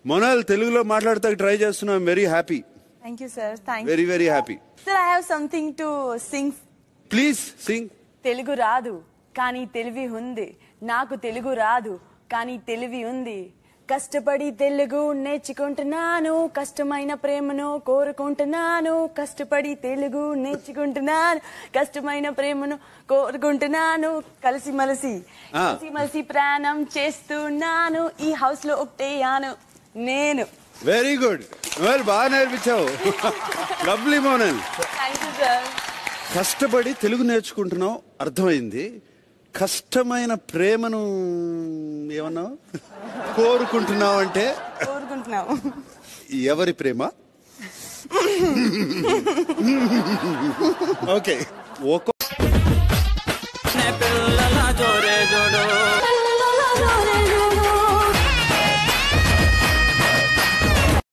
మొనాల్ తెలుగులో మాట్లాడతానికి ట్రై చేస్తున్నాం very happy thank you sir thank very very happy sir I have something to sing please sing Telugu రాదు కానీ తెలివి ఉంది నాకు తెలుగు రాదు కానీ తెలివి ఉంది కష్టపడి తెలుగు నేర్చుకుంటున్నాను కష్టమైన ప్రేమను కోరుకుంటున్నాను కష్టపడి తెలుగు నేర్చుకుంటున్నాను కష్టమైన ప్రేమను కోరుకుంటున్నాను కలిసి మలసి ఆ. కలిసి మలసి ప్రాణం చేస్తున్నాను ఈ హౌస్ లో ఒకటేయాను నేను వెరీ గుడ్ వెల్ బాగా నేర్పించావు lovely Monal thank you sir కష్టపడి తెలుగు నేర్చుకుంటున్నావు అర్థమైంది కష్టమైన ప్రేమను ఏమన్నావు కోరుకుంటున్నావు అంటే కోరుకుంటున్నాము ఎవరి ప్రేమ ఓకే ఒక పిల్ల